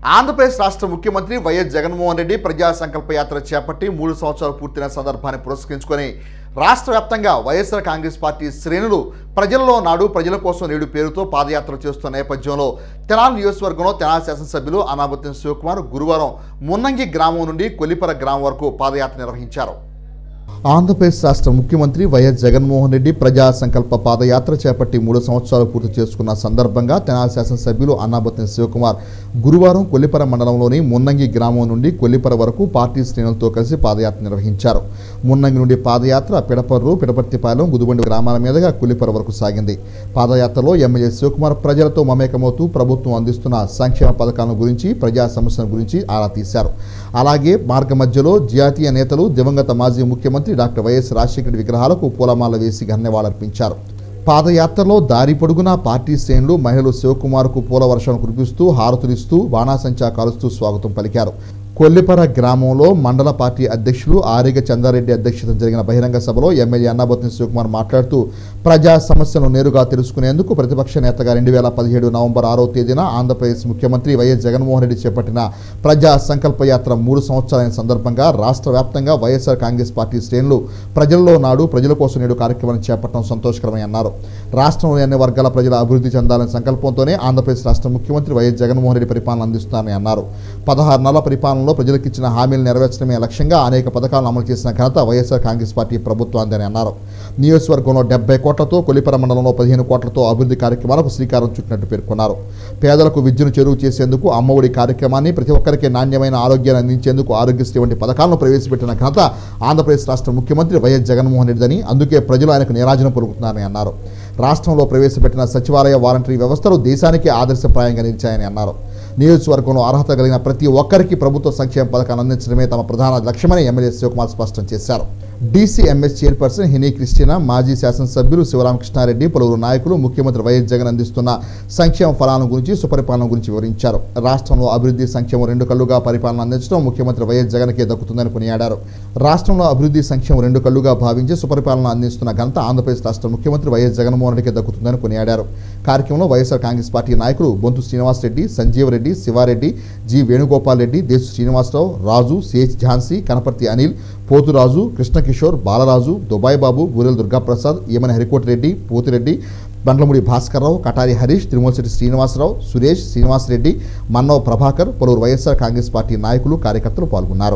ఆంధ్రప్రదేశ్ రాష్ట్ర ముఖ్యమంత్రి వైఎస్ జగన్మోహన్ రెడ్డి ప్రజా సంకల్ప యాత్ర చేపట్టి మూడు సంవత్సరాలు పూర్తయిన సందర్భాన్ని పురస్కరించుకొని రాష్ట్ర వ్యాప్తంగా వైఎస్ఆర్ కాంగ్రెస్ పార్టీ శ్రేణులు ప్రజల్లో నాడు ప్రజల కోసం నేడు పేరుతో పాదయాత్ర చేస్తున్న నేపథ్యంలో తెనాలి నియోజకవర్గంలో తెనాలి శాసనసభ్యులు అనాబత్తిన శివకుమార్ గురువారం మున్నంగి గ్రామం నుండి కొల్లిపర గ్రామం వరకు పాదయాత్ర నిర్వహించారు ఆంధ్రప్రదేశ్ రాష్ట్ర ముఖ్యమంత్రి వైఎస్ జగన్మోహన్ రెడ్డి ప్రజా సంకల్ప పాదయాత్ర చేపట్టి మూడు సంవత్సరాలు పూర్తి చేసుకున్న సందర్భంగా తెనాలి శాసనసభ్యులు అన్నాబత్తిన శివకుమార్ గురువారం కొల్లిపర మండలంలోని మున్నంగి గ్రామం నుండి కొల్లిపర వరకు పార్టీ శ్రేణులతో కలిసి పాదయాత్ర నిర్వహించారు మున్నంగి నుండి పాదయాత్ర పిడపర్రు పిడపర్తిపాలెం గుదుబండి గ్రామాల మీదుగా కొల్లిపర వరకు సాగింది పాదయాత్రలో ఎమ్మెల్యే శివకుమార్ ప్రజలతో మమేకమవుతూ ప్రభుత్వం అందిస్తున్న సంక్షేమ పథకాల గురించి ప్రజా సమస్యల గురించి ఆరా తీశారు అలాగే మార్గ మధ్యలో జాతీయ నేతలు దివంగత మాజీ ముఖ్యమంత్రి డాక్టర్ వైఎస్ రాజశేఖర రెడ్డి విగ్రహాలకు పూలమాల వేసి ఘన్యవాళర్పించారు పాదయాత్రలో దారి పొడుగునా పార్టీ శ్రేణులు మహిళలు శివకుమార్కు పూల వర్షం కురిపిస్తూ హారతులిస్తూ బాణాసంచా కాలుస్తూ స్వాగతం పలికారు కొల్లిపర గ్రామంలో మండల పార్టీ అధ్యక్షులు ఆరిగ చందారెడ్డి అధ్యక్షతన జరిగిన బహిరంగ సభలో ఎమ్మెల్యే అన్నాబత్తిన శివకుమార్ మాట్లాడుతూ ప్రజా సమస్యలను నేరుగా తెలుసుకునేందుకు ప్రతిపక్ష నేతగా రెండు వేల పదిహేడు నవంబర్ ఆరో తేదీన ఆంధ్రప్రదేశ్ ముఖ్యమంత్రి వైఎస్ జగన్మోహన్ రెడ్డి చేపట్టిన ప్రజా సంకల్ప యాత్ర మూడు సంవత్సరాలైన సందర్భంగా రాష్ట్ర వ్యాప్తంగా వైఎస్ఆర్ కాంగ్రెస్ పార్టీ శ్రేణులు ప్రజల్లో నాడు ప్రజల కోసం నేడు కార్యక్రమాన్ని చేపట్టడం సంతోషకరమని అన్నారు రాష్ట్రంలోని అన్ని వర్గాల ప్రజల అభివృద్ధి చెందాలనే సంకల్పంతోనే ఆంధ్రప్రదేశ్ రాష్ట్ర ముఖ్యమంత్రి వైఎస్ జగన్మోహన్ రెడ్డి పరిపాలన అందిస్తున్నారని అన్నారు పదహారు నెలల పరిపాలనలో ప్రజలకు ఇచ్చిన హామీలు నెరవేర్చడమే లక్ష్యంగా అనేక పథకాలను అమలు చేసిన ఘనత వైఎస్ఆర్ కాంగ్రెస్ పార్టీ ప్రభుత్వాన్ని అన్నారు నియోజకవర్గంలో డెబ్బై కోట్లతో కొలిపర మండలంలో పదిహేను కోట్లతో అభివృద్ధి కార్యక్రమాలకు శ్రీకారం చుట్టినట్టు పేర్కొన్నారు పేదలకు విద్యను చెరువు చేసేందుకు అమ్మఒడి కార్యక్రమాన్ని ప్రతి ఒక్కరికి నాణ్యమైన ఆరోగ్యాన్ని అందించేందుకు ఆరోగ్యశ్రీ వంటి పథకాలను ప్రవేశపెట్టిన ఘనత ఆంధ్రప్రదేశ్ రాష్ట్ర ముఖ్యమంత్రి వైఎస్ జగన్మోహన్ రెడ్డిదని అందుకే ప్రజలు ఆయనకు నీరాజనం పలుకుతున్నారని అన్నారు రాష్ట్రంలో ప్రవేశపెట్టిన సచివాలయ వాలంటరీ వ్యవస్థలు దేశానికి ఆదర్శప్రాయంగా నిలిచాయని అన్నారు నియోజకవర్గంలో అర్హత కలిగిన ప్రతి ఒక్కరికి ప్రభుత్వ సంక్షేమ పథకాలు అందించడమే తమ ప్రధాన లక్ష్యమని ఎమ్మెల్యే శివకుమార్ స్పష్టం చేశారు డీసీఎంఎస్ చైర్పర్సన్ హినీ క్రిస్టినా మాజీ శాసనసభ్యులు శివరామకృష్ణారెడ్డి పలువురు నాయకులు ముఖ్యమంత్రి వైఎస్ జగన్ అందిస్తున్న సంక్షేమ ఫలాల గురించి సుపరిపాలన గురించి వివరించారు రాష్ట్రంలో అభివృద్ధి సంక్షేమం రెండు కళ్ళుగా పరిపాలన అందించడం ముఖ్యమంత్రి వైఎస్ జగన్కే దక్కుతుందని కొనియాడారు రాష్ట్రంలో అభివృద్ధి సంక్షేమం రెండు కళ్ళుగా భావించి సుపరిపాలన అందిస్తున్న ఘనత ఆంధ్రప్రదేశ్ రాష్ట్ర ముఖ్యమంత్రి వైఎస్ జగన్మోహన్ రెడ్డికి దక్కుతుందని కొనియాడారు కార్యక్రమంలో వైఎస్ఆర్ కాంగ్రెస్ పార్టీ నాయకులు బొంతు శ్రీనివాసరెడ్డి సంజీవరెడ్డి శివారెడ్డి జి వేణుగోపాల్ రెడ్డి దేశు శ్రీనివాసరావు రాజు సేజ్ ఝాన్సీ కనపర్తి అనిల్ పోతురాజు కృష్ణకిషోర్ బాలరాజు దుబాయ్ బాబు బూరెల దుర్గాప్రసాద్ ఈమన హరికోటిరెడ్డి పోతిరెడ్డి బండ్లమూడి భాస్కర్రావు కటారి హరీష్ తిరుమలశెట్టి శ్రీనివాసరావు సురేష్ శ్రీనివాసరెడ్డి మన్నవ ప్రభాకర్ పలువురు వైఎస్ఆర్ కాంగ్రెస్ పార్టీ నాయకులు కార్యకర్తలు పాల్గొన్నారు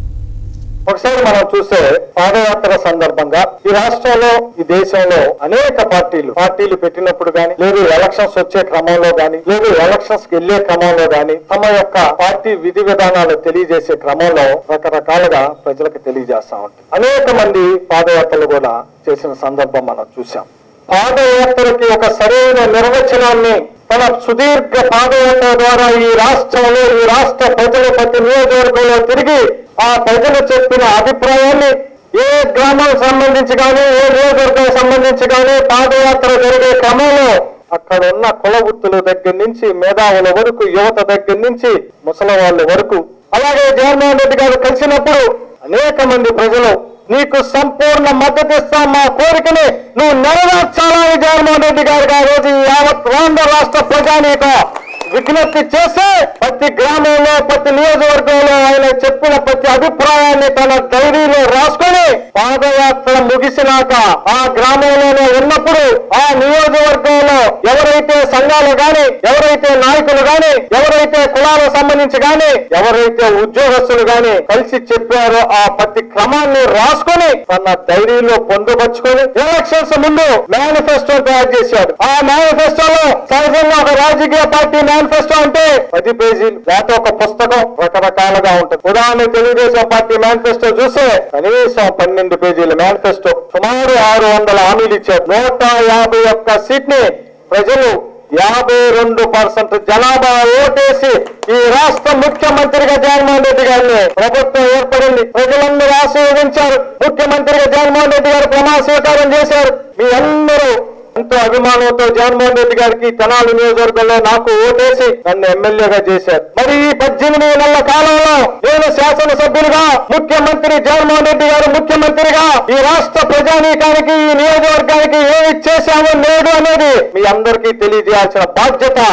ఒకసారి మనం చూస్తే పాదయాత్ర సందర్భంగా ఈ రాష్ట్రంలో ఈ దేశంలో అనేక పార్టీలు పార్టీలు పెట్టినప్పుడు గాని లేదు ఎలక్షన్స్ వచ్చే క్రమంలో గాని లేదు ఎలక్షన్స్ కి వెళ్లే క్రమంలో గాని తమ యొక్క పార్టీ విధి విధానాలు తెలియజేసే క్రమంలో రకరకాలుగా ప్రజలకు తెలియజేస్తా ఉంటారు అనేక మంది పాదయాత్రలు కూడా చేసిన సందర్భం మనం చూసాం పాదయాత్రకి ఒక సరైన నిర్వచనాన్ని తన సుదీర్ఘ పాదయాత్ర ద్వారా ఈ రాష్ట్రంలో ఈ రాష్ట్ర ప్రజల ప్రతి నియోజకవర్గంలో తిరిగి ఆ ప్రజలు చెప్పిన అభిప్రాయాన్ని ఏ గ్రామానికి సంబంధించి కానీ ఏ నియోజకవర్గానికి సంబంధించి కానీ పాదయాత్ర జరిగే క్రమంలో అక్కడ ఉన్న కుల వృత్తుల దగ్గర నుంచి మేధావుల వరకు యువత దగ్గర నుంచి ముసలి వాళ్ళ వరకు అలాగే జగన్మోహన్ రెడ్డి గారు కలిసినప్పుడు అనేక మంది ప్రజలు నీకు సంపూర్ణ మద్దతు ఇస్తాం మా కోరికని నువ్వు నెరవేర్చాలని జగన్మోహన్ రెడ్డి గారికి ఆ రోజు ఈ యావత్ ఆంధ్ర రాష్ట్ర ప్రజానీకం విజ్ఞప్తి చేసి ప్రతి గ్రామంలో ప్రతి నియోజకవర్గంలో ఆయన చెప్పిన ప్రతి అభిప్రాయాన్ని తన డైరీలో రాసుకొని పాదయాత్ర ముగిసినాక ఆ గ్రామంలోనే ఉన్నప్పుడు ఆ నియోజకవర్గంలో ఎవరైతే సంఘాలు గాని ఎవరైతే నాయకులు గాని ఎవరైతే కులాలకు సంబంధించి గాని ఎవరైతే ఉద్యోగస్తులు గాని కలిసి చెప్పారో ఆ ప్రతి క్రమాన్ని రాసుకొని తన డైరీలో పొందుపరుచుకొని ఎలక్షన్స్ ముందు మేనిఫెస్టో తయారు చేశాడు ఆ మేనిఫెస్టోలో సహజంగా ఒక రాజకీయ పార్టీ మేనిఫెస్టో అంటే పది పేజీలు లేకపోతే ఒక పుస్తకం రకరకాలుగా ఉంటుంది ఉదాహరణ తెలుగుదేశం పార్టీ మేనిఫెస్టో చూస్తే కనీసం పన్నెండు పేజీల మేనిఫెస్టో సుమారు ఆరు వందల హామీలు ఇచ్చారు నూట యాభై ఒక్క సీట్ ని ప్రజలు యాభై రెండు పర్సెంట్ జనాభా ఓటేసి ఈ రాష్ట్ర ముఖ్యమంత్రిగా జగన్మోహన్ రెడ్డి గారిని ప్రభుత్వం ఏర్పడింది ప్రజలందరూ ఆశీర్వదించారు ముఖ్యమంత్రిగా జగన్మోహన్ రెడ్డి గారు ప్రమాణ స్వీకారం చేశారు మీ అందరూ ఎంతో అభిమానంతో జగన్మోహన్ రెడ్డి గారికి తెనాలి నియోజకవర్గంలో నాకు ఓటేసి నన్ను ఎమ్మెల్యేగా చేశారు మరి ఈ పద్దెనిమిది నెలల కాలంలో నేను శాసనసభ్యులుగా ముఖ్యమంత్రి జగన్మోహన్ రెడ్డి గారు ముఖ్యమంత్రిగా ఈ రాష్ట్ర ప్రజానీకానికి ఈ నియోజకవర్గానికి ఏమి చేశామో లేదు అనేది మీ అందరికీ తెలియజేయాల్సిన బాధ్యత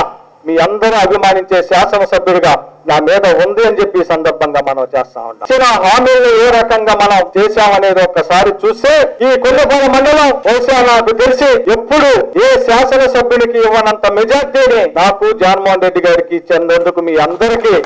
మీ అందరూ అభిమానించే శాసనసభ్యుడిగా నా మీద ఉంది అని చెప్పి ఈ సందర్భంగా మనం చేస్తా ఉంటాం ఇచ్చిన హామీలు ఏ రకంగా మనం చేశామనేది ఒక్కసారి చూస్తే ఈ కొల్లపాల మండలం బహుశా నాకు తెలిసి ఎప్పుడు ఏ శాసనసభ్యునికి ఇవ్వనంత మెజార్టీని నాకు జగన్మోహన్ రెడ్డి గారికి ఇచ్చేందుకు మీ అందరికీ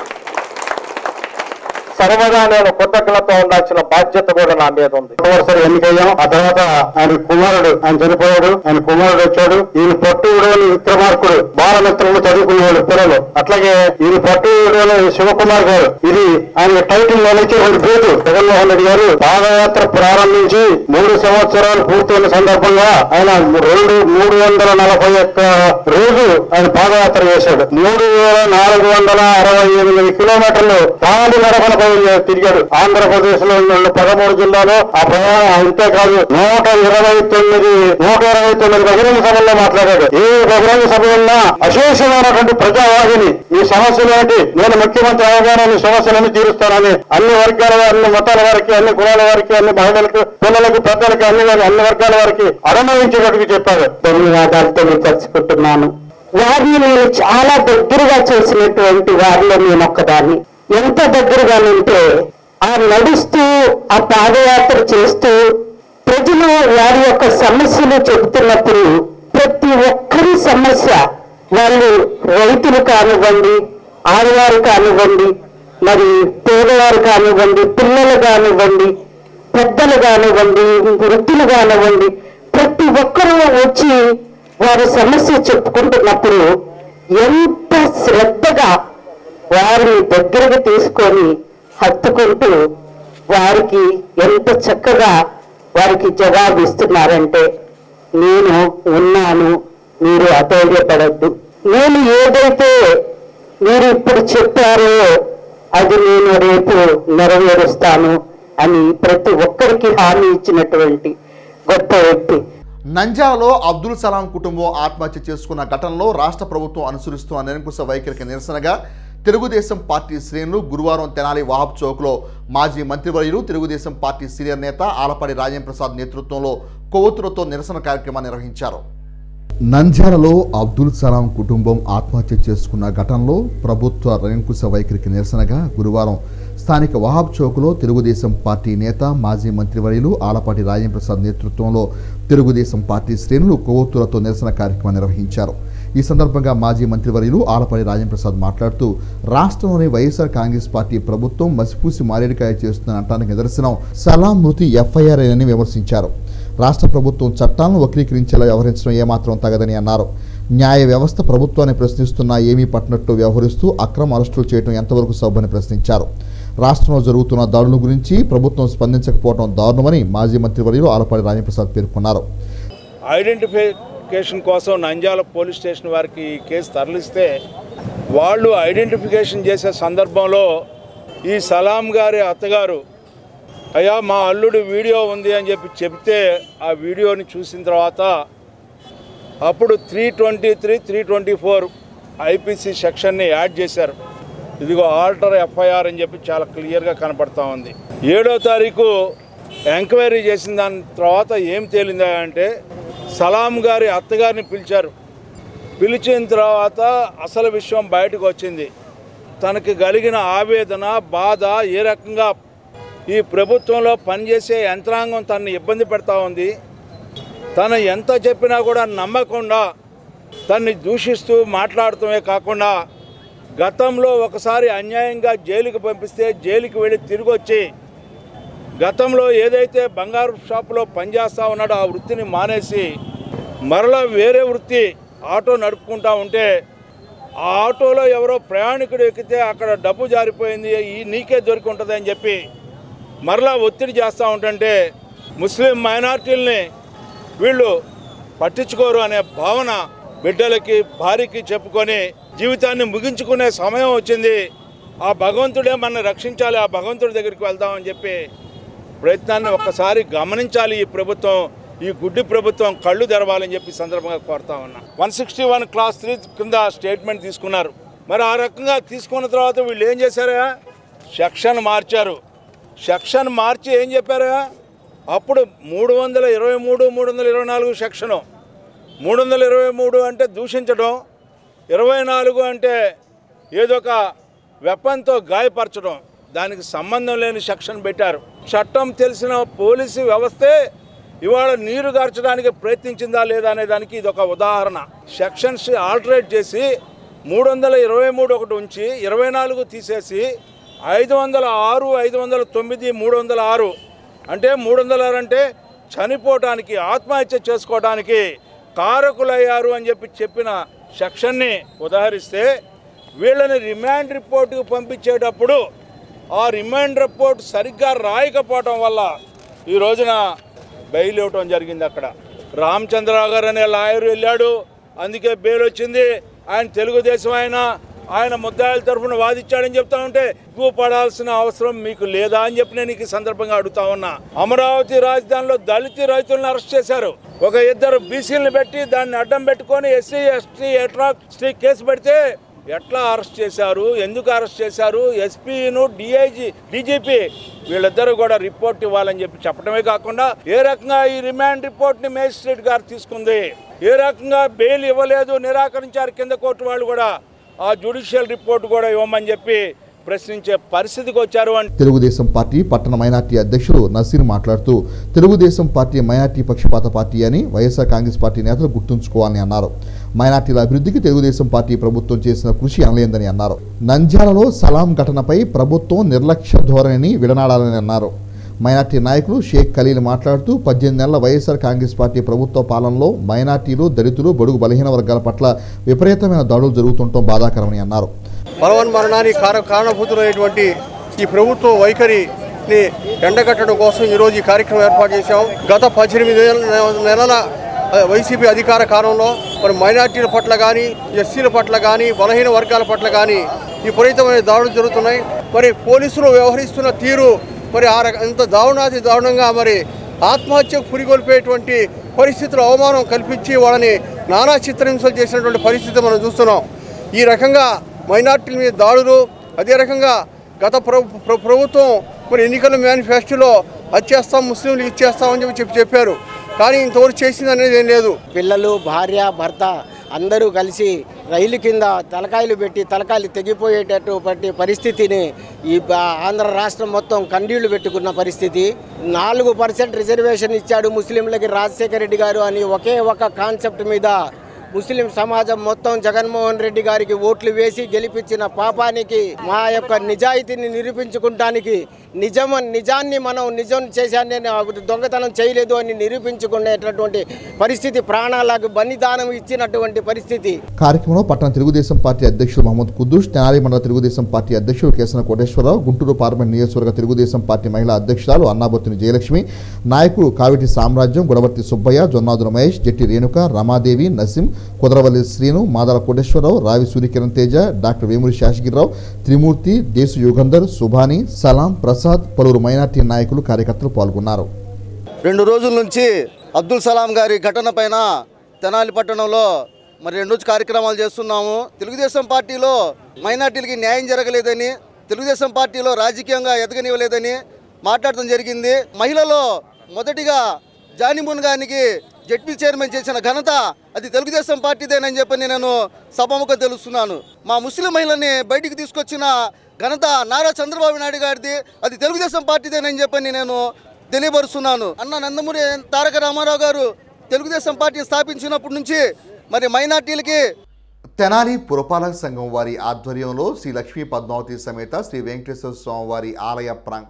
సర్వదా నేను కృతజ్ఞత ఉండాల్సిన బాధ్యత కూడా నా మీద ఉంది ఒకసారి ఎన్నికయ్యాం ఆ తర్వాత ఆయన కుమారుడు ఆయన చనిపోయాడు ఆయన కుమారుడు వచ్చాడు ఈయన పట్టు విడవని విక్రమార్కుడు బాలమిత్రులు చదువుకునేవాడు పిల్లలు అట్లాగే ఈయన పట్టు విడవని శివకుమార్ గారు ఇది ఆయన టైటిల్ నిలిచేటువంటి పేరు జగన్మోహన్ రెడ్డి గారు పాదయాత్ర ప్రారంభించి మూడు సంవత్సరాలు పూర్తయిన సందర్భంగా ఆయన రెండు మూడు వందల నలభై ఒక్క రోజు ఆయన పాదయాత్ర చేశాడు మూడు వేల నాలుగు వందల అరవై ఎనిమిది కిలోమీటర్లు కాలి నడకలపై తిరిగాడు ఆంధ్రప్రదేశ్ లో ఉన్న పదమూడు జిల్లాలో ఆ ప్రయాణం అంతేకాదు నూట ఇరవై తొమ్మిది నూట ఇరవై తొమ్మిది బహిరంగ సభల్లో మాట్లాడాడు ఏ బహిరంగ సభ ఉన్నా అశేషమైనటువంటి ప్రజావాహిని మీ సమస్యలు ఏంటి నేను ముఖ్యమంత్రి అవగానే మీ సమస్యలన్నీ తీరుస్తానని అన్ని వర్గాల వారి- అన్ని మతాల వారికి అన్ని కులాల వారికి అన్ని మహిళలకు పిల్లలకు పెద్దలకి అన్ని అన్ని వర్గాల వారికి అడమయించేటట్టుగా చెప్పారు ధన్యవాదాలతో నేను చర్చుకుంటున్నాను వారిని నేను చాలా దగ్గరగా చూసినటువంటి వారిలో నేను ఒక్కదాన్ని ఎంత దగ్గరగానంటే ఆ నడుస్తూ ఆ పాదయాత్ర చేస్తూ ప్రజలు వారి యొక్క సమస్యలు చెబుతున్నప్పుడు ప్రతి ఒక్కరి సమస్య వాళ్ళు రైతులు కానివ్వండి ఆడవారు కానివ్వండి మరి పేదవారు కానివ్వండి పిల్లలు కానివ్వండి పెద్దలు కానివ్వండి వృద్ధులు కానివ్వండి ప్రతి ఒక్కరూ వచ్చి వారి సమస్య చెప్పుకుంటున్నప్పుడు ఎంత శ్రద్ధగా వారిని దగ్గరకు తీసుకొని హత్తుకుంటూ వారికి ఎంత చక్కగా వారికి జవాబు ఇస్తున్నారంటే నేను ఉన్నాను మీరు అధైర్యపడద్దు నేను ఏదైతే మీరు ఇప్పుడు చెప్పారో అది నేను రేపు నెరవేరుస్తాను అని ప్రతి ఒక్కరికి హామీ ఇచ్చినటువంటి గొప్ప వ్యక్తి నంజాలలో అబ్దుల్ సలాం కుటుంబం ఆత్మహత్య చేసుకున్న ఘటనలో రాష్ట్ర ప్రభుత్వం అనుసరిస్తున్న నిరంకుశ వైఖరికి నిరసనగా తెలుగుదేశం పార్టీ శ్రేణులు గురువారం తెనాలి వాహబ్ చౌక్లో మాజీ మంత్రివర్యులు తెలుగుదేశం పార్టీ సీనియర్ నేత ఆలపాడి రాజేంద్ర ప్రసాద్ నేతృత్వంలో కొవ్వొత్తులతో నిరసన కార్యక్రమాన్ని నిర్వహించారు నంద్యాలలో అబ్దుల్ సలాం కుటుంబం ఆత్మహత్య చేసుకున్న ఘటనలో ప్రభుత్వ నిరంకుశ వైఖరికి నిరసనగా గురువారం స్థానిక వహాబ్ చౌక్లో తెలుగుదేశం పార్టీ నేత మాజీ మంత్రివర్యులు ఆలపాటి రాజేంద్ర ప్రసాద్ నేతృత్వంలో తెలుగుదేశం పార్టీ శ్రేణులు కొవ్వొత్తులతో నిరసన కార్యక్రమం నిర్వహించారు ఈ సందర్భంగా మాజీ మంత్రివర్యులు ఆలపాటి రాజేంద్ర ప్రసాద్ మాట్లాడుతూ రాష్ట్రంలోని వైఎస్ఆర్ కాంగ్రెస్ పార్టీ ప్రభుత్వం మసిపూసి మారేడుకాయ చేస్తున్న అంటానికి నిదర్శనం సలాం మృతి ఎఫ్ఐఆర్ అని విమర్శించారు రాష్ట్ర ప్రభుత్వం చట్టాలను వక్రీకరించేలా వ్యవహరించడం ఏమాత్రం తగదని అన్నారు న్యాయ వ్యవస్థ ప్రభుత్వాన్ని ప్రశ్నిస్తున్నా ఏమీ పట్టినట్టు వ్యవహరిస్తూ అక్రమ అరెస్టులు చేయడం ఎంతవరకు సబ్బని ప్రశ్నించారు రాష్ట్రంలో జరుగుతున్న దాడుల గురించి ప్రభుత్వం స్పందించకపోవడం దారుణమని మాజీ మంత్రివర్యులు ఆలపాటి రాజప్రసాద్ పేర్కొన్నారు ఐడెంటిఫికేషన్ కోసం నంద్యాల పోలీస్ స్టేషన్ వారికి ఈ కేసు తరలిస్తే వాళ్ళు ఐడెంటిఫికేషన్ చేసే సందర్భంలో ఈ సలాం గారి అత్తగారు అయ్యా మా అల్లుడు వీడియో ఉంది అని చెప్పి చెప్తే ఆ వీడియోని చూసిన తర్వాత అప్పుడు three twenty three three twenty four IPC సెక్షన్ని యాడ్ చేశారు ఇదిగో ఆల్టర్ ఎఫ్ఐఆర్ అని చెప్పి చాలా క్లియర్గా కనపడతా ఉంది ఏడో తారీఖు ఎంక్వైరీ చేసిన దాని తర్వాత ఏం తేలిందా అంటే సలాం గారి అత్తగారిని పిలిచారు పిలిచిన తర్వాత అసలు విషయం బయటకు వచ్చింది తనకి కలిగిన ఆవేదన బాధ ఏ రకంగా ఈ ప్రభుత్వంలో పనిచేసే యంత్రాంగం తనని ఇబ్బంది పెడతా ఉంది తను ఎంత చెప్పినా కూడా నమ్మకుండా తన్ని దూషిస్తూ మాట్లాడటమే కాకుండా గతంలో ఒకసారి అన్యాయంగా జైలుకి పంపిస్తే జైలుకి వెళ్ళి తిరిగి వచ్చి గతంలో ఏదైతే బంగారు షాపులో పనిచేస్తా ఉన్నాడో ఆ వృత్తిని మానేసి మరలా వేరే వృత్తి ఆటో నడుపుకుంటా ఉంటే ఆ ఆటోలో ఎవరో ప్రయాణికుడు ఎక్కితే అక్కడ డబ్బు జారిపోయింది ఈ నీకే దొరికి ఉంటుంది అని చెప్పి మరలా ఒత్తిడి చేస్తూ ఉంటుంటే ముస్లిం మైనార్టీల్ని వీళ్ళు పట్టించుకోరు అనే భావన బిడ్డలకి భార్యకి చెప్పుకొని జీవితాన్ని ముగించుకునే సమయం వచ్చింది ఆ భగవంతుడే మనల్ని రక్షించాలి ఆ భగవంతుడి దగ్గరికి వెళ్దామని చెప్పి ప్రయత్నాన్ని ఒక్కసారి గమనించాలి ఈ ప్రభుత్వం ఈ గుడ్డి ప్రభుత్వం కళ్ళు తెరవాలని చెప్పి ఈ సందర్భంగా కోరుతా ఉన్నా one sixty one class three కింద స్టేట్మెంట్ తీసుకున్నారు మరి ఆ రకంగా తీసుకున్న తర్వాత వీళ్ళు ఏం చేశారా సెక్షన్ మార్చారు సెక్షన్ మార్చి ఏం చెప్పారా అప్పుడు మూడు వందల ఇరవై మూడు మూడు వందల ఇరవై నాలుగు సెక్షను మూడు వందల ఇరవై మూడు అంటే దూషించడం ఇరవై నాలుగు అంటే ఏదో ఒక వెపన్తో గాయపరచడం దానికి సంబంధం లేని సెక్షన్ పెట్టారు చట్టం తెలిసిన పోలీసు వ్యవస్థే ఇవాళ నీరు గార్చడానికి ప్రయత్నించిందా లేదా అనే దానికి ఇది ఒక ఉదాహరణ సెక్షన్స్ ఆల్టరేట్ చేసి మూడు వందల ఇరవై మూడు ఒకటి ఉంచి ఇరవై నాలుగు తీసేసి ఐదు వందల ఆరు ఐదు వందల తొమ్మిది మూడు వందల ఆరు అంటే మూడు వందల ఆరు అంటే చనిపోవటానికి ఆత్మహత్య చేసుకోవడానికి కారకులయ్యారు అని చెప్పి చెప్పిన సెక్షన్ని ఉదాహరిస్తే వీళ్ళని రిమాండ్ రిపోర్టుకు పంపించేటప్పుడు ఆ రిమాండ్ రిపోర్ట్ సరిగ్గా రాయకపోవటం వల్ల ఈ రోజున బెయిల్ ఇవ్వటం జరిగింది అక్కడ రామచంద్రరావు గారు అనే లాయర్ వెళ్ళాడు అందుకే బెయిల్ వచ్చింది ఆయన తెలుగుదేశం ఆయన ఆయన ముద్దాయిల తరఫున వాదించాడని చెప్తా ఉంటే ఎక్కువ పడాల్సిన అవసరం మీకు లేదా అని చెప్పి నేను ఈ సందర్భంగా అడుగుతా ఉన్నా అమరావతి రాజధానిలో దళిత రైతులను అరెస్ట్ చేశారు ఒక ఇద్దరు బీసీలను పెట్టి దాన్ని అడ్డం పెట్టుకొని ఎస్సీ ఎస్టీ అట్రాసిటీ కేసు పెడితే ఎట్లా అరెస్ట్ చేశారు ఎందుకు అరెస్ట్ చేశారు ఎస్పీను డిఐజీ డీజీపీ వీళ్ళిద్దరూ కూడా రిపోర్ట్ ఇవ్వాలని చెప్పి చెప్పడమే కాకుండా ఏ రకంగా ఈ రిమాండ్ రిపోర్ట్ని మేజిస్ట్రేట్ గారు తీసుకుంది ఏ రకంగా బెయిల్ ఇవ్వలేదు నిరాకరించారు కింద కోర్టు వాళ్ళు కూడా ఆ జ్యుడిషియల్ రిపోర్ట్ కూడా ఇవ్వమని చెప్పి ప్రశ్నించే పరిస్థితికి వచ్చారు అంటే తెలుగుదేశం పార్టీ పట్టణ మైనార్టీ అధ్యక్షులు నసీర్ మాట్లాడుతూ తెలుగుదేశం పార్టీ మైనార్టీ పక్షపాత పార్టీ అని వైఎస్ఆర్ కాంగ్రెస్ పార్టీ నేతలు గుర్తుంచుకోవాలని అన్నారు మైనార్టీల అభివృద్ధికి తెలుగుదేశం పార్టీ ప్రభుత్వం చేసిన కృషి అనలేందని అన్నారు నంద్యాలలో సలాం ఘటనపై ప్రభుత్వం నిర్లక్ష్య ధోరణిని విడనాడాలని అన్నారు మైనార్టీ నాయకులు షేక్ ఖలీల్ మాట్లాడుతూ పద్దెనిమిది నెలల వైఎస్ఆర్ కాంగ్రెస్ పార్టీ ప్రభుత్వ పాలనలో మైనార్టీలు దళితులు బడుగు బలహీన వర్గాల పట్ల విపరీతమైన దాడులు జరుగుతుండటం బాధాకరమని అన్నారు బలవన్మరణానికి కార కారణభూతులైనటువంటి ఈ ప్రభుత్వ వైఖరిని ఎండగట్టడం కోసం ఈరోజు ఈ కార్యక్రమం ఏర్పాటు చేశాం గత పద్దెనిమిది నెల- నెలల ఆ, వైసీపీ అధికార కాలంలో మరి మైనార్టీల పట్ల కానీ ఎస్సీల పట్ల కానీ బలహీన వర్గాల పట్ల కానీ విపరీతమైన దాడులు జరుగుతున్నాయి మరి పోలీసులు వ్యవహరిస్తున్న తీరు మరి ఆ రక ఇంత దారుణాది దారుణంగా మరి ఆత్మహత్యకు పురిగొల్పేటువంటి పరిస్థితులు అవమానం కల్పించి వాళ్ళని నానా చిత్రహింసలు చేసినటువంటి పరిస్థితి మనం చూస్తున్నాం ఈ రకంగా మైనార్టీల మీద దాడులు అదే రకంగా గత ప్రభు ప్ర- ప్రభుత్వం మరి ఎన్నికల మేనిఫెస్టోలో అది చేస్తాం ముస్లింలు ఇచ్చేస్తామని చెప్పి చెప్పి చెప్పారు కానీ ఇంతవరకు చేసింది అనేది ఏం లేదు పిల్లలు భార్య భర్త అందరూ కలిసి రైలు కింద తలకాయలు పెట్టి తలకాయలు తెగిపోయేటటువంటి పరిస్థితిని ఈ బ- ఆంధ్ర రాష్ట్రం మొత్తం కండీళ్లు పెట్టుకున్న పరిస్థితి నాలుగు పర్సెంట్ రిజర్వేషన్ ఇచ్చాడు ముస్లింలకి రాజశేఖర రెడ్డి గారు అని ఒకే ఒక కాన్సెప్ట్ మీద ముస్లిం సమాజం మొత్తం జగన్మోహన్ రెడ్డి గారికి ఓట్లు వేసి గెలిపించిన పాపానికి మా యొక్క నిజాయితీని నిరూపించుకుంటానికి నిజం నిజాన్ని మనం నిజం చేశాన్ని దొంగతనం చేయలేదు అని నిరూపించుకునేటటువంటి పరిస్థితి ప్రాణాలకు బలిదానం ఇచ్చినటువంటి పరిస్థితి కార్యక్రమంలో పట్టణ తెలుగుదేశం పార్టీ అధ్యక్షులు మహమ్మద్ కుద్దూస్ తెనాలి మండల తెలుగుదేశం పార్టీ అధ్యక్షులు కేసన కోటేశ్వరరావు గుంటూరు పార్లమెంట్ నియోజకవర్గ తెలుగుదేశం పార్టీ మహిళా అధ్యక్షురాలు అన్నాబొత్తిని జయలక్ష్మి నాయకులు కావిటి సామ్రాజ్యం గుడవర్తి సుబ్బయ్య జొన్నాదుల మహేష్ జట్టి రేణుక రమాదేవి నసీం కుదరవల్లి శ్రీను మాదల కోటేశ్వరరావు రావి సూర్యకిరణ్ తేజ డాక్టర్ వేమూరి శేషగిరిరావు త్రిమూర్తి దేశు యుగంధర్ సుభాని సలాం ప్రసాద్ పలువురు మైనార్టీ నాయకులు కార్యకర్తలు పాల్గొన్నారు రెండు రోజుల నుంచి అబ్దుల్ సలాం గారి ఘటన పైన తెనాలి పట్టణంలో మరి రెండు రోజు కార్యక్రమాలు చేస్తున్నాము తెలుగుదేశం పార్టీలో మైనార్టీలకి న్యాయం జరగలేదని తెలుగుదేశం పార్టీలో రాజకీయంగా ఎదగనివ్వలేదని మాట్లాడటం జరిగింది మహిళలో మొదటిగా జానిమున్ గారికి జడ్పీ చైర్మన్ చేసిన ఘనత అది తెలుగుదేశం పార్టీదేనని చెప్పని నేను సభముఖం తెలుస్తున్నాను మా ముస్లిం మహిళని బయటికి తీసుకొచ్చిన ఘనత నారా చంద్రబాబు నాయుడు గారిది అది తెలుగుదేశం పార్టీదేనని చెప్పని నేను తెలియపరుస్తున్నాను అన్న నందమూరి తారక రామారావు గారు తెలుగుదేశం పార్టీ స్థాపించినప్పటి నుంచి మరి మైనార్టీలకి తెనాలి పురపాలక సంఘం వారి ఆధ్వర్యంలో శ్రీ లక్ష్మీ పద్మావతి సమేత శ్రీ వెంకటేశ్వర స్వామి వారి ఆలయ ప్రాంగ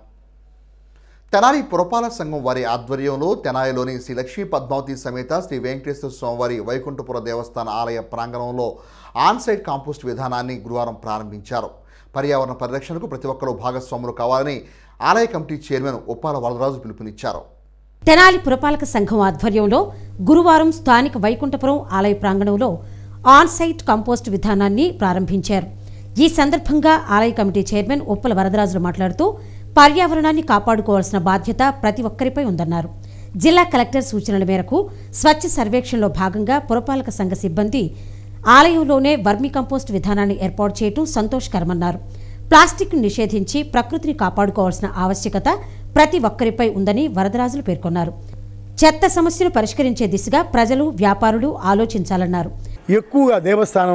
తెనాలి పురపాలక సంఘం వారి ఆధ్వర్యంలో తెనాలిలోని శ్రీ లక్ష్మీ పద్మావతి సమేత శ్రీ వెంకటేశ్వర స్వామి వారి వైకుంఠపుర దేవస్థాన ఆలయ ప్రాంగణంలో ఆన్సైట్ కాంపోస్ట్ విధానాన్ని గురువారం ప్రారంభించారు పర్యావరణ పరిరక్షణకు ప్రతి ఒక్కరూ భాగస్వాములు కావాలని ఆలయ కమిటీ చైర్మన్ ఉప్పాల వరదరాజు పిలుపునిచ్చారు తెనాలి పురపాలక సంఘం ఆధ్వర్యంలో గురువారం స్థానిక వైకుంఠపురం ఆలయ ప్రాంగణంలో ఆన్ సైట్ కంపోస్ట్ విధానాన్ని ప్రారంభించారు ఈ సందర్భంగా ఆలయ కమిటీ చైర్మన్ ఉప్పల వరదరాజులు మాట్లాడుతూ పర్యావరణాన్ని కాపాడుకోవాల్సిన బాధ్యత ప్రతి ఒక్కరిపై ఉందన్నారు జిల్లా కలెక్టర్ సూచనల మేరకు స్వచ్ఛ సర్వేక్షణలో భాగంగా పురపాలక సంఘ సిబ్బంది ఆలయంలోనే వర్మి కంపోస్ట్ విధానాన్ని ఏర్పాటు చేయటం సంతోషకరమన్నారు ప్లాస్టిక్ నిషేధించి ప్రకృతిని కాపాడుకోవాల్సిన ఆవశ్యకత ప్రతి ఒక్కరిపై ఉందని వరదరాజులు పేర్కొన్నారు చెత్త సమస్యను పరిష్కరించే దిశగా ప్రజలు వ్యాపారులు ఆలోచించాలన్నారు ఎక్కువగా దేవస్థానంలో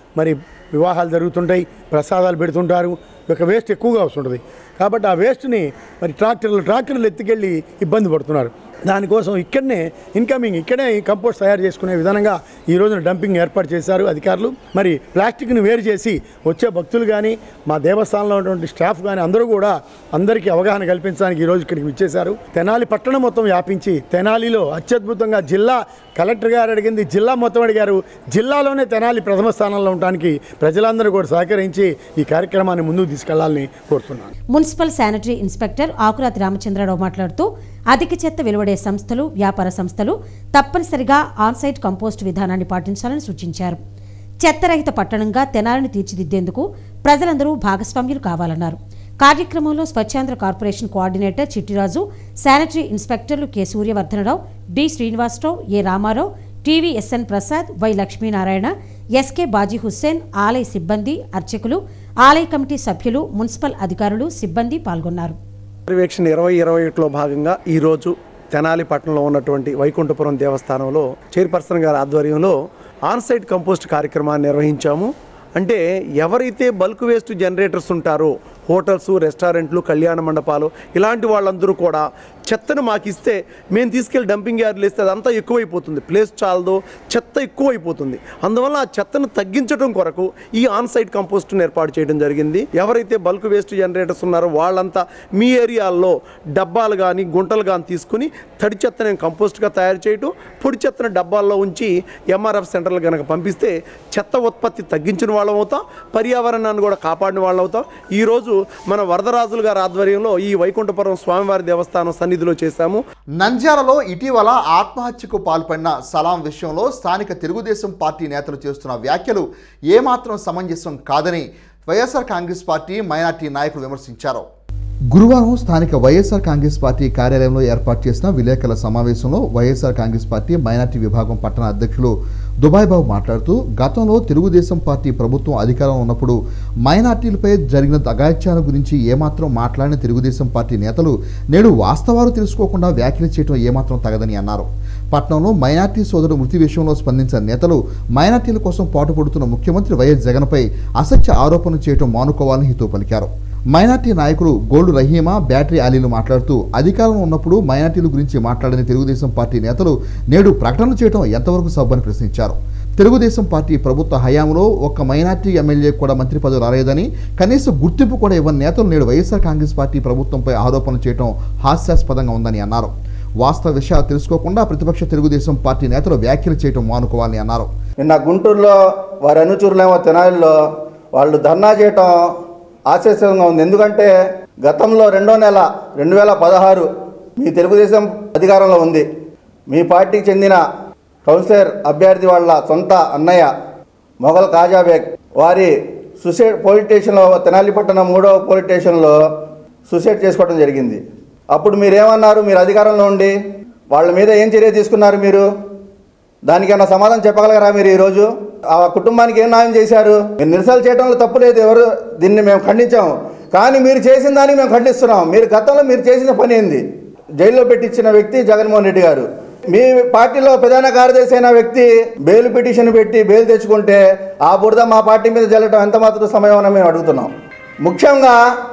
మరి వివాహాలు జరుగుతుంటాయి ప్రసాదాలు పెడుతుంటారు ఒక వేస్ట్ ఎక్కువగా వస్తుంటుంది కాబట్టి ఆ వేస్ట్ని మరి ట్రాక్టర్లు ట్రాక్టర్లు ఎత్తుకెళ్ళి ఇబ్బంది పడుతున్నారు దానికోసం ఇక్కడనే ఇన్కమింగ్ ఇక్కడే ఈ కంపోస్ట్ తయారు చేసుకునే విధానంగా ఈ రోజున డంపింగ్ ఏర్పాటు చేశారు అధికారులు మరి ప్లాస్టిక్ని వేరు చేసి వచ్చే భక్తులు కానీ మా దేవస్థానంలో ఉన్నటువంటి స్టాఫ్ కానీ అందరూ కూడా అందరికీ అవగాహన కల్పించడానికి ఈరోజు ఇక్కడికి విచ్చేశారు తెనాలి పట్టణం మొత్తం వ్యాపించి తెనాలిలో అత్యద్భుతంగా జిల్లా కలెక్టర్ గారు అడిగింది జిల్లా మొత్తం అడిగారు జిల్లాలోనే తెనాలి ప్రథమ స్థానంలో ఉండడానికి ప్రజలందరూ కూడా సహకరించి ఈ కార్యక్రమాన్ని ముందుకు తీసుకెళ్లాలని కోరుతున్నాను municipal sanitary inspector Akurathi Ramachandra Rao మాట్లాడుతూ అధిక చెత్త వెలువడే సంస్థలు వ్యాపార సంస్థలు తప్పనిసరిగా ఆన్సైట్ కంపోస్ట్ విధానాన్ని పాటించాలని సూచించారు చెత్తరహిత పట్టణంగా తెనాలిని తీర్చిదిద్దేందుకు ప్రజలందరూ భాగస్వామ్యులు కావాలన్నారు కార్యక్రమంలో Swachhandhra corporation coordinator Chittiraju sanitary ఇన్స్పెక్టర్లు K Suryavardhana Rao D Srinivasa Rao A Rama Rao TV SN Prasad Y Lakshmi Narayana SK Baji Hussain ఆలయ సిబ్బంది అర్చకులు ఆలయ కమిటీ సభ్యులు మున్సిపల్ అధికారులు సిబ్బంది పాల్గొన్నారు పర్యవేక్షణ ఇరవై ఇరవై ఒకటిలో భాగంగా ఈరోజు తెనాలి పట్టణంలో ఉన్నటువంటి వైకుంఠపురం దేవస్థానంలో చైర్పర్సన్ గారి ఆధ్వర్యంలో ఆన్సైట్ కంపోస్ట్ కార్యక్రమాన్ని నిర్వహించాము అంటే ఎవరైతే బల్క్ వేస్ట్ జనరేటర్స్ ఉంటారో హోటల్స్ రెస్టారెంట్లు కళ్యాణ మండపాలు ఇలాంటి వాళ్ళందరూ కూడా చెత్తను మాకు ఇస్తే మేము తీసుకెళ్ళి డంపింగ్ యార్డ్లు ఇస్తే అదంతా ఎక్కువైపోతుంది ప్లేస్ చాలదు చెత్త ఎక్కువైపోతుంది అందువల్ల ఆ చెత్తను తగ్గించడం కొరకు ఈ ఆన్ సైట్ కంపోస్ట్ను ఏర్పాటు చేయడం జరిగింది ఎవరైతే బల్క్ వేస్ట్ జనరేటర్స్ ఉన్నారో వాళ్ళంతా మీ ఏరియాల్లో డబ్బాలు కానీ గుంటలు కానీ తీసుకుని తడి చెత్తని కంపోస్ట్గా తయారు చేయటం పొడి చెత్తను డబ్బాల్లో ఉంచి ఎంఆర్ఎఫ్ సెంటర్లు కనుక పంపిస్తే చెత్త ఉత్పత్తి తగ్గించిన వాళ్ళం అవుతాం పర్యావరణాన్ని కూడా కాపాడిన వాళ్ళం అవుతాం ఈరోజు మన వరదరాజులు గారి ఆధ్వర్యంలో ఈ వైకుంఠపురం స్వామివారి దేవస్థానం సన్నిధిలో చేశాము నంద్యాలలో ఇటీవల ఆత్మహత్యకు పాల్పడిన సలాం విషయంలో స్థానిక తెలుగుదేశం పార్టీ నేతలు చేస్తున్న వ్యాఖ్యలు ఏమాత్రం సమంజసం కాదని వైఎస్ఆర్ కాంగ్రెస్ పార్టీ మైనార్టీ నాయకులు విమర్శించారు గురువారం స్థానిక వైఎస్ఆర్ కాంగ్రెస్ పార్టీ కార్యాలయంలో ఏర్పాటు చేసిన విలేకరుల సమావేశంలో వైఎస్ఆర్ కాంగ్రెస్ పార్టీ మైనార్టీ విభాగం పట్టణ అధ్యక్షులు దుబాయ్ బాబు మాట్లాడుతూ గతంలో తెలుగుదేశం పార్టీ ప్రభుత్వం అధికారంలో ఉన్నప్పుడు మైనార్టీలపై జరిగిన అగాత్యాల గురించి ఏమాత్రం మాట్లాడిన తెలుగుదేశం పార్టీ నేతలు నేడు వాస్తవాలు తెలుసుకోకుండా వ్యాఖ్యలు చేయడం ఏమాత్రం తగదని అన్నారు పట్నంలో మైనార్టీ సోదరుడు మృతి విషయంలో స్పందించిన నేతలు మైనార్టీల కోసం పాటుపడుతున్న ముఖ్యమంత్రి వైఎస్ జగన్పై అసత్య ఆరోపణలు చేయడం మానుకోవాలని హితో పలికారు మైనార్టీ నాయకులు గోల్డు రహీమా బ్యాటరీ అలీలు మాట్లాడుతూ అధికారంలో ఉన్నప్పుడు మైనార్టీల గురించి మాట్లాడని తెలుగుదేశం పార్టీ నేతలు నేడు ప్రకటనలు చేయడం ఎంతవరకు సబ్బని ప్రశ్నించారు తెలుగుదేశం పార్టీ ప్రభుత్వ హయాంలో ఒక్క మైనార్టీ ఎమ్మెల్యే కూడా మంత్రి పదవి రాలేదని కనీసం గుర్తింపు కూడా ఇవ్వని నేతలు నేడు వైఎస్ఆర్ కాంగ్రెస్ పార్టీ ప్రభుత్వంపై ఆరోపణలు చేయడం హాస్యాస్పదంగా ఉందని అన్నారు వాస్తవ విషయాలు తెలుసుకోకుండా ప్రతిపక్ష తెలుగుదేశం పార్టీ నేతలు వ్యాఖ్యలు చేయడం మానుకోవాలని అన్నారు నిన్న గుంటూరులో వారి అనుచరులేమో తెనాలిలో వాళ్ళు ధర్నా చేయటం ఆశ్చర్యంగా ఉంది ఎందుకంటే గతంలో రెండో నెల రెండు వేల పదహారు మీ తెలుగుదేశం అధికారంలో ఉంది మీ పార్టీకి చెందిన కౌన్సిలర్ అభ్యర్థి వాళ్ళ సొంత అన్నయ్య మొఘల్ కాజాబేగ్ వారి సుసైడ్ పోలీస్ స్టేషన్లో తెనాలి పట్టణం మూడవ పోలీస్ స్టేషన్లో సూసైడ్ చేసుకోవడం జరిగింది అప్పుడు మీరేమన్నారు మీరు అధికారంలో ఉండి వాళ్ళ మీద ఏం చర్య తీసుకున్నారు మీరు దానికైనా సమాధానం చెప్పగలగరా మీరు ఈరోజు ఆ కుటుంబానికి ఏం న్యాయం చేశారు మీరు నిరసనలు చేయడంలో తప్పు లేదు ఎవరు దీన్ని మేము ఖండించాము కానీ మీరు చేసిన దాన్ని మేము ఖండిస్తున్నాం మీరు గతంలో మీరు చేసిన పని ఏంది జైల్లో పెట్టించిన వ్యక్తి జగన్మోహన్ రెడ్డి గారు మీ పార్టీలో ప్రధాన కార్యదర్శి అయిన వ్యక్తి బెయిల్ పిటిషన్ పెట్టి బెయిల్ తెచ్చుకుంటే ఆ బురద మా పార్టీ మీద జల్లటం ఎంత మాత్రం సమయం అని మేము అడుగుతున్నాం ముఖ్యంగా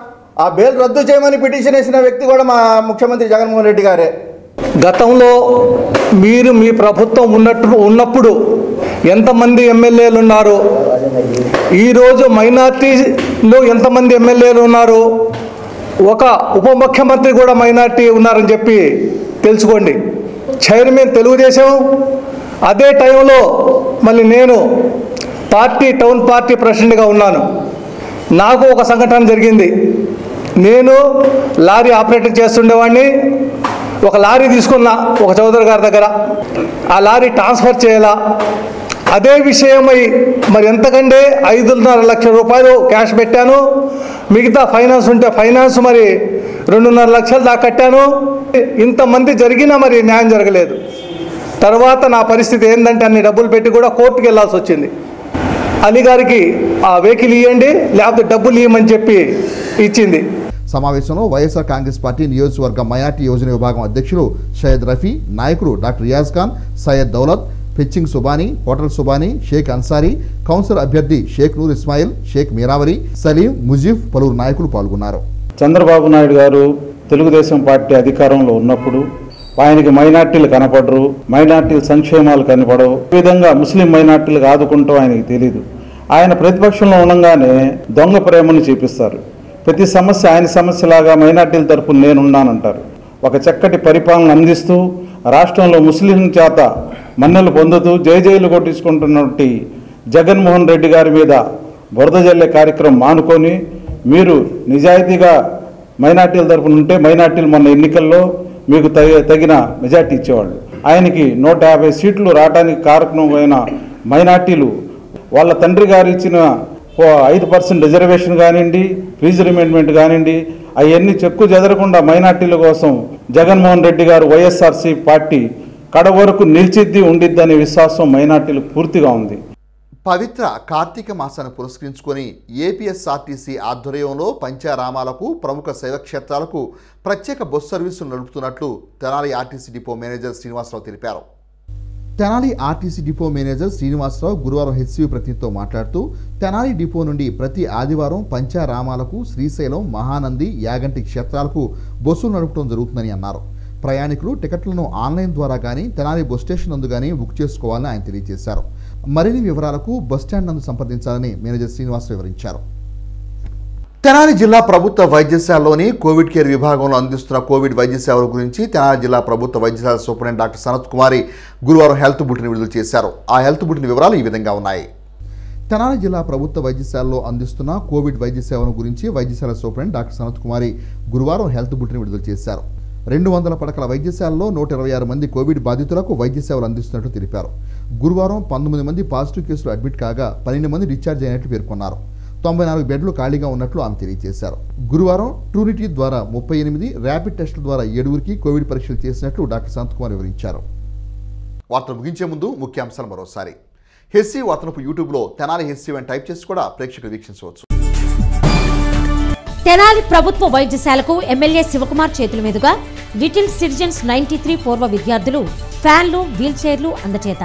ఆ బెయిల్ రద్దు చేయమని పిటిషన్ వేసిన వ్యక్తి కూడా మా ముఖ్యమంత్రి జగన్మోహన్ రెడ్డి గారే గతంలో మీరు మీ ప్రభుత్వం ఉన్నట్టు ఉన్నప్పుడు ఎంతమంది ఎమ్మెల్యేలు ఉన్నారు ఈరోజు మైనార్టీలో ఎంతమంది ఎమ్మెల్యేలు ఉన్నారు ఒక ఉప ముఖ్యమంత్రి కూడా మైనార్టీ ఉన్నారని చెప్పి తెలుసుకోండి చైర్మన్ తెలుగుదేశం అదే టైంలో మళ్ళీ నేను పార్టీ టౌన్ పార్టీ ప్రెసిడెంట్గా ఉన్నాను నాకు ఒక సంఘటన జరిగింది నేను లారీ ఆపరేటర్ చేస్తుండేవాడిని ఒక లారీ తీసుకున్నా ఒక చౌదరి గారి దగ్గర ఆ లారీ ట్రాన్స్ఫర్ చేయాలా అదే విషయమై మరి ఎంతకంటే ఐదున్నర లక్షల రూపాయలు క్యాష్ పెట్టాను మిగతా ఫైనాన్స్ ఉంటే ఫైనాన్స్ మరి రెండున్నర లక్షలు దాకా కట్టాను ఇంతమంది జరిగినా మరి న్యాయం జరగలేదు తర్వాత నా పరిస్థితి ఏంటంటే అన్ని డబ్బులు పెట్టి కూడా కోర్టుకు వెళ్ళాల్సి వచ్చింది అలీ గారికి ఆ వెహికల్ ఇవ్వండి లేకపోతే డబ్బులు ఇవ్వమని చెప్పి ఇచ్చింది సమావేశంలో వైఎస్ఆర్ కాంగ్రెస్ పార్టీ నియోజకవర్గ మైనార్టీ యోజన విభాగం అధ్యక్షులు సయ్యద్ రఫీ నాయకులు డాక్టర్ రియాజ్ ఖాన్ సయ్యద్ దౌలత్ ఫెచ్చింగ్ సుబానీ హోటల్ సుబానీ షేక్ అన్సారీ కౌన్సిలర్ అభ్యర్థి షేక్ నూర్ ఇస్మాయిల్ షేక్ మీరావరి సలీం ముజీఫ్ పలువురు నాయకులు పాల్గొన్నారు చంద్రబాబు నాయుడు గారు తెలుగుదేశం పార్టీ అధికారంలో ఉన్నప్పుడు ఆయనకి మైనార్టీలు కనపడరు మైనార్టీల సంక్షేమాలు కనపడవు ఈ విధంగా ముస్లిం మైనార్టీలకు ఆదుకుంటాం ఆయనకి తెలియదు ఆయన ప్రతిపక్షంలో ఉండగానే దొంగ ప్రేమను చూపిస్తారు ప్రతి సమస్య ఆయన సమస్యలాగా మైనార్టీల తరపున నేనున్నానంటారు ఒక చక్కటి పరిపాలన అందిస్తూ రాష్ట్రంలో ముస్లిం చేత మన్నెలు పొందుతూ జయజయలు కొట్టించుకుంటున్నటువంటి జగన్మోహన్ రెడ్డి గారి మీద బురద జల్లే కార్యక్రమం మానుకొని మీరు నిజాయితీగా మైనార్టీల తరపున ఉంటే మైనార్టీలు మొన్న ఎన్నికల్లో మీకు తగి తగిన మెజార్టీ ఇచ్చేవాళ్ళు ఆయనకి నూట యాభై సీట్లు రావడానికి కారకమైన మైనార్టీలు వాళ్ళ తండ్రి గారు ఇచ్చిన ఓ ఐదు పర్సెంట్ రిజర్వేషన్ కానివ్వండి ఫీజు రిమెంట్మెంట్ కానివ్వండి అవన్నీ చెక్కు చెదరకుండా మైనార్టీల కోసం జగన్మోహన్ రెడ్డి గారు వైఎస్ఆర్సీ పార్టీ కడ వరకు నిలిచిద్ది ఉండిద్దనే విశ్వాసం మైనార్టీలకు పూర్తిగా ఉంది పవిత్ర కార్తీక మాసాన్ని పురస్కరించుకొని ఏపీఎస్ఆర్టీసీ ఆధ్వర్యంలో పంచారామాలకు ప్రముఖ శైవక్షేత్రాలకు ప్రత్యేక బస్సు సర్వీసులు నడుపుతున్నట్లు Tenali RTC depot manager Srinivasa Rao తెలిపారు Tenali RTC depot manager Srinivasa Rao గురువారం హెచ్సివి ప్రతినిధితో మాట్లాడుతూ తెనాలి డిపో నుండి ప్రతి ఆదివారం పంచారామాలకు శ్రీశైలం మహానంది యాగంటి క్షేత్రాలకు బస్సులు నడపడం జరుగుతుందని అన్నారు ప్రయాణికులు టికెట్లను ఆన్లైన్ ద్వారా కానీ తెనాలి బస్ స్టేషన్ నందు కానీ బుక్ చేసుకోవాలని ఆయన తెలియజేశారు మరిన్ని వివరాలకు బస్ స్టాండ్ నందు సంప్రదించాలని మేనేజర్ శ్రీనివాస్ వివరించారు తెనాలి జిల్లా ప్రభుత్వ వైద్యశాలలోని కోవిడ్ కేర్ విభాగంలో అందిస్తున్న కోవిడ్ వైద్య సేవల గురించి తెనాలి జిల్లా ప్రభుత్వ వైద్యశాల సూపరింటెండెంట్ డాక్టర్ సనత్ కుమారి గురువారం హెల్త్ బులెటిన్ విడుదల చేశారు ఆ హెల్త్ బులెటిన్ వివరాలు ఈ విధంగా ఉన్నాయి తెనాలి జిల్లా ప్రభుత్వ వైద్యశాలలో అందిస్తున్న కోవిడ్ వైద్య సేవల గురించి వైద్యశాల సూపరింటెండెంట్ డాక్టర్ సనత్ కుమారి గురువారం హెల్త్ బులెటిన్ విడుదల చేశారు రెండు వందల పడకల వైద్యశాలలో నూట ఇరవై ఆరు మంది కోవిడ్ బాధితులకు వైద్య సేవలు అందిస్తున్నట్లు తెలిపారు గురువారం పంతొమ్మిది మంది పాజిటివ్ కేసులు అడ్మిట్ కాగా పన్నెండు మంది డిశ్చార్జ్ అయినట్లు పేర్కొన్నారు తొంభై నాలుగు బెడ్లు ఖాళీగా ఉన్నట్లు ఆమె తెలియజేశారు గురువారం ట్రూనిటీ ద్వారా ముప్పై ఎనిమిది ర్యాపిడ్ టెస్టుల ద్వారా ఏడుగురికి కోవిడ్ పరీక్షలు చేసినట్లు డాక్టర్ శాంతకుమార్ వివరించారు వార్తలు ముగించే ముందు ముఖ్యాంశాలు మరోసారి హెస్సీ వార్తలకు యూట్యూబ్లో తెనాలి హెస్సీ అని టైప్ చేసి కూడా ప్రేక్షకులు వీక్షించవచ్చు తెనాలి ప్రభుత్వ వైద్యశాలకు ఎమ్మెల్యే శివకుమార్ చేతుల మీదుగా లిటిల్ సిటిజన్స్ నైన్టీ త్రీ పూర్వ విద్యార్థులు ఫ్యాన్లు వీల్ చైర్లు అందచేత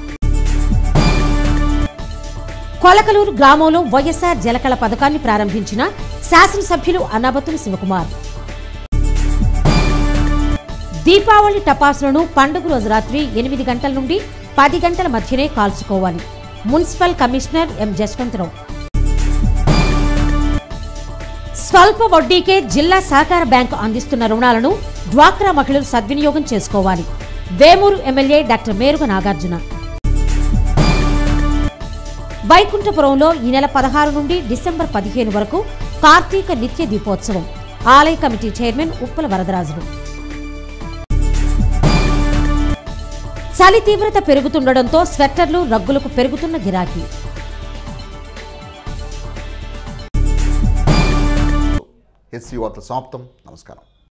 కొలకలూరు గ్రామంలో వైఎస్ఆర్ జలకళ పథకాన్ని ప్రారంభించిన శాసనసభ్యులు అన్నాబత్తుని శివకుమార్ దీపావళి టపాసులను పండుగ రోజు రాత్రి ఎనిమిది గంటల నుండి పది గంటల మధ్యనే కాల్చుకోవాలి మున్సిపల్ కమిషనర్ ఎం జస్వంతరావు స్వల్ప వడ్డీకే జిల్లా సహకార బ్యాంకు అందిస్తున్న రుణాలను డ్వాక్రా మహిళలు సద్వినియోగం చేసుకోవాలి వేమూరు ఎమ్మెల్యే డాక్టర్ మేరుగ నాగార్జున వైకుంఠపురంలో ఈ నెల పదహారు నుండి డిసెంబర్ పదిహేను వరకు కార్తీక నిత్య దీపోత్సవం ఆలయ కమిటీ చైర్మన్ ఉప్పల వరదరాజులు చలి తీవ్రత పెరుగుతుండటంతో స్వెట్టర్లు రగ్గులకు పెరుగుతున్న గిరాకీ హెస్సీ వార్తలు సమాప్తం నమస్కారం